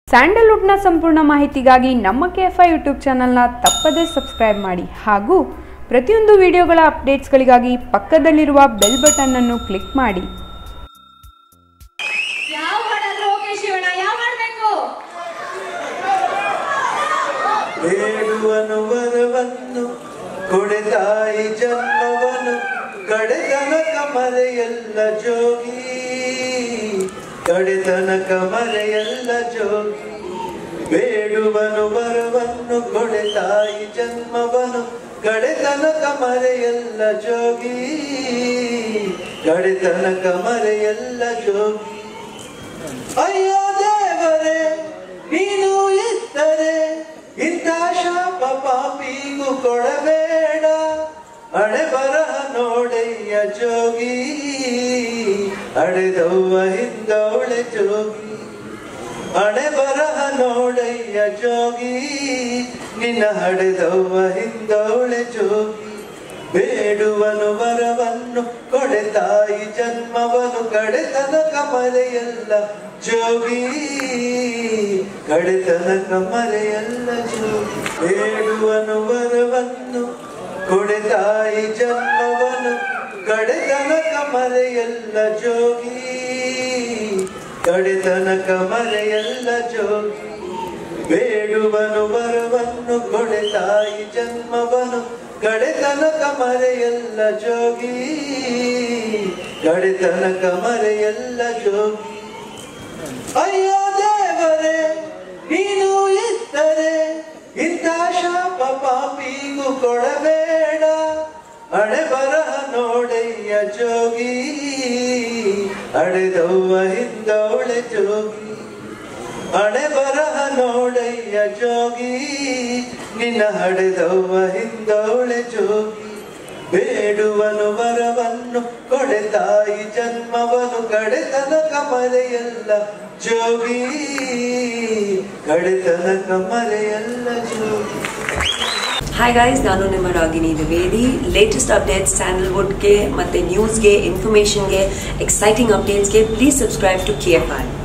ಸ್ಯಾಂಡಲ್ವುಡ್ನ ಸಂಪೂರ್ಣ ಮಾಹಿತಿಗಾಗಿ ನಮ್ಮ ಕೆ ಎಫ್ ಐ ಯೂಟ್ಯೂಬ್ ಚಾನಲ್ನ ತಪ್ಪದೇ ಸಬ್ಸ್ಕ್ರೈಬ್ ಮಾಡಿ ಹಾಗೂ ಪ್ರತಿಯೊಂದು ವಿಡಿಯೋಗಳ ಅಪ್ಡೇಟ್ಸ್ಗಳಿಗಾಗಿ ಪಕ್ಕದಲ್ಲಿರುವ ಬೆಲ್ ಬಟನ್ ಅನ್ನು ಕ್ಲಿಕ್ ಮಾಡಿ ಯಾವ ಹಾಡಾದ್ರೂ ಓಕೆ ಶಿವಣ್ಣ ಯಾವ ಮಾಡ್ಬೇಕು ಬೇಡುವನು ವರವನ್ನು ಕೊಡೆದಾಯಿ ಜನ್ಮವನು ಕಡೆತನಕ ಮರೆಯಲ್ಲ ಜೋಗಿ ಕಡೆತನಕ ಮರೆಯಲ್ಲ ಜೋಗಿ ಬೇಡುವನು ವರವನ್ನು ಕೊಡೆದಾಯಿ ಜನ್ಮವನು ಕಡೆತನಕ ಮರೆಯಲ್ಲ ಜೋಗಿ ಕಡೆತನಕ ಮರೆಯಲ್ಲ ಜೋಗಿ ಅಯ್ಯೋ ದೇವರೇ ನೀನು ಇದ್ದರೆ ಇಂಥ ಶಾಪ ಪಾಪಿಗೂ ಕೊಡಬೇಡ ಹಣೆ ಬರಹ ನೋಡಯ್ಯ ಜೋಗಿ ಅಡೆದವ್ವ ಹಿಂದವಳೆ ಜೋಗಿ ಹಣೆ ಬರಹ ನೋಡಯ್ಯ ಜೋಗಿ ನಿನ್ನ ಹಡೆದವ್ವ ಹಿಂದವಳೆ ಜೋಗಿ ಬೇಡುವನು ವರವನ್ನು ಕೊಡೆ ತಾಯಿ ಜನ್ಮವನು ಕಡೆತನಕ ಮರೆಯಲ್ಲ ಜೋಗಿ ಕಡೆತನಕ ಮರೆಯಲ್ಲ ಜೋಗಿ ಬೇಡುವನು ವರವನ್ನು ಕೊಡೆ ತಾಯಿ ಜನ್ಮವನು ಕಡೆತನಕ ಮರೆಯಲ್ಲ ಜೋಗಿ ಕಡೆತನಕ ಮರೆಯಲ್ಲ ಜೋಗಿ ಬೇಡುವನು ವರವನ್ನು ಕೊಡೆ ತಾಯಿ ಜನ್ಮವನು ಕಡೆತನಕ ಮರೆಯಲ್ಲ ಜೋಗಿ ಕಡೆತನಕ ಮರೆಯಲ್ಲ ಜೋಗಿ ಅಯ್ಯೋ ದೇವರೇ ನೀನು ಇದ್ದರೆ ಇಂಥ ಶಾಪ ಪಾಪಿಗೂ ಕೊಡಬೇಡ ಹಣೆ ಬರಹ ನೋಡಯ್ಯ ಜೋಗಿ ಅಡೆದವ್ವ ಹಿಂದವಳೆ ಜೋಗಿ ಹಣೆ ಬರಹ ನೋಡಯ್ಯ ಜೋಗಿ ನಿನ್ನ ಹಡೆದವ್ವ ಹಿಂದವಳೆ ಜೋಗಿ ಬೇಡುವನು ವರವನ್ನು ಕೊಡೆ ತಾಯಿ ಜನ್ಮವನು ಕಡೆತನಕ ಮರೆಯಲ್ಲ ಜೋಗಿ ಕಡೆತನಕ ಮರೆಯಲ್ಲ ಜೋಗಿ ಹಾಯ್ ಗೈಸ್ ನಾನು ನಿಮ್ಮ ರಾಗಿನಿ ದ್ವಿವೇದಿ ಲೇಟೆಸ್ಟ್ ಅಪ್ಡೇಟ್ಸ್ ಸ್ಯಾಂಡಲ್ವುಡ್ಗೆ ಮತ್ತು ನ್ಯೂಸ್ಗೆ ಇನ್ಫಾರ್ಮೇಷನ್ಗೆ ಎಕ್ಸೈಟಿಂಗ್ ಅಪ್ಡೇಟ್ಸ್ಗೆ please subscribe to K F I